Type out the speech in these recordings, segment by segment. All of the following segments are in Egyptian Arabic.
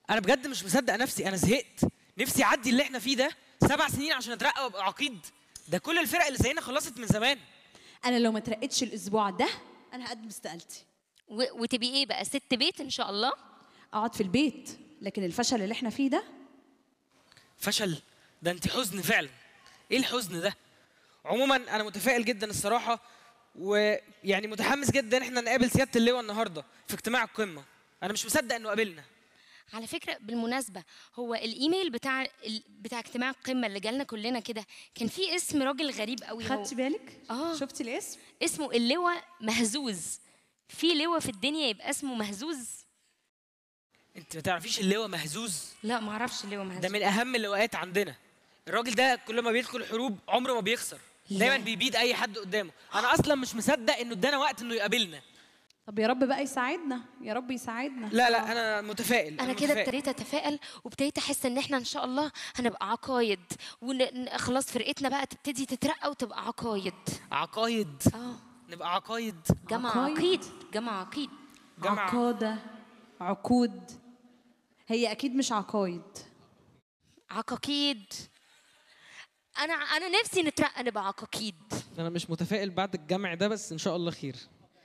انا بجد مش مصدق نفسي انا زهقت نفسي اعدي اللي احنا فيه ده سبع سنين عشان اترقى وابقى عقيد ده كل الفرق اللي زينا خلصت من زمان انا لو ما ترقتش الاسبوع ده انا هقدم استقالتي و- وتبقي ايه بقى ست بيت ان شاء الله اقعد في البيت لكن الفشل اللي احنا فيه ده فشل ده انت حزن فعلا ايه الحزن ده عموما انا متفائل جدا الصراحه ويعني متحمس جدا احنا نقابل سياده اللواء النهارده في اجتماع القمه انا مش مصدق انه قابلنا على فكره بالمناسبه هو الايميل بتاع ال- بتاع اجتماع القمه اللي جالنا كلنا كده كان فيه اسم راجل غريب قوي هو خدتي بالك آه. شفتي الاسم اسمه اللواء مهزوز في لواء في الدنيا يبقى اسمه مهزوز انت ما تعرفيش اللواء مهزوز لا ما اعرفش اللواء ده مهزوز من اهم اللواءات عندنا الراجل ده كل ما بيدخل الحروب عمره ما بيخسر دايما لا. بيبيد اي حد قدامه انا اصلا مش مصدق انه ادانا وقت انه يقابلنا طب يا رب بقى يساعدنا يا رب يساعدنا لا لا انا متفائل انا كده متفائل. ابتديت اتفائل وابتديت احس ان احنا ان شاء الله هنبقى عقايد وخلاص فرقتنا بقى تبتدي تترقى وتبقى عقايد عقايد اه نبقى عقايد جمع عقايد. عقيد جمع عقيد جمع عقادة عقود هي اكيد مش عقايد عقاقيد انا انا نفسي نترقى نبقى عقاقيد انا مش متفائل بعد الجمع ده بس ان شاء الله خير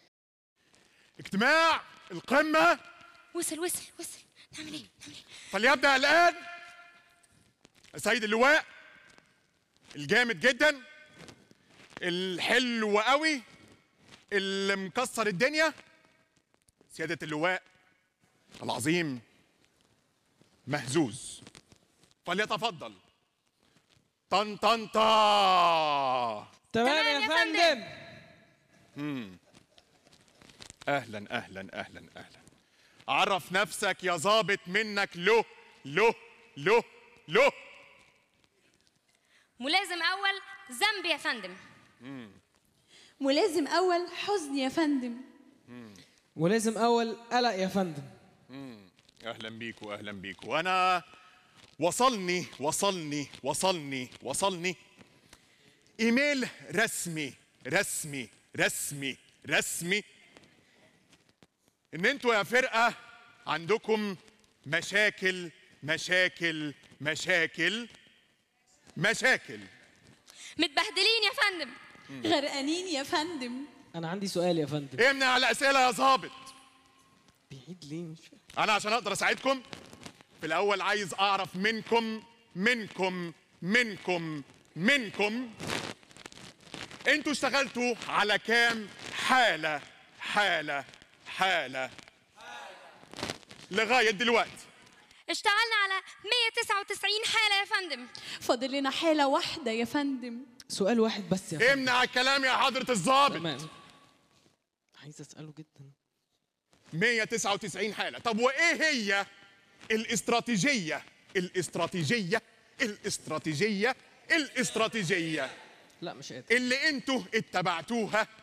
اجتماع القمة وصل وصل وصل نعمل ايه نعمل ايه فليبدأ الآن السيد اللواء الجامد جدا الحلو قوي اللي مكسر الدنيا سيادة اللواء العظيم مهزوز فليتفضل طن طن طا تمام يا يا فندم. فندم اهلا اهلا اهلا اهلا عرف نفسك يا ظابط منك له له له له ملازم اول ذنب يا فندم ملازم اول حزن يا فندم ولازم اول قلق يا فندم اهلا بيكو اهلا بيكو انا وصلني وصلني وصلني وصلني ايميل رسمي رسمي رسمي رسمي ان انتوا يا فرقه عندكم مشاكل مشاكل مشاكل مشاكل متبهدلين يا فندم غرقانين يا فندم انا عندي سؤال يا فندم امنع الاسئله يا ظابط بعيد ليه مش فاهم انا عشان اقدر اساعدكم في الاول عايز اعرف منكم منكم منكم منكم انتوا اشتغلتوا على كام حاله حاله حاله لغايه دلوقتي اشتغلنا على 199 حاله يا فندم فاضل لنا حالة واحدة يا فندم سؤال واحد بس يا فندم امنع الكلام يا حضره الضابط تمام عايز اساله جدا 199 حاله طب وايه هي الاستراتيجيه الاستراتيجيه الاستراتيجيه الاستراتيجيه لا مش قادر اللي انتوا اتبعتوها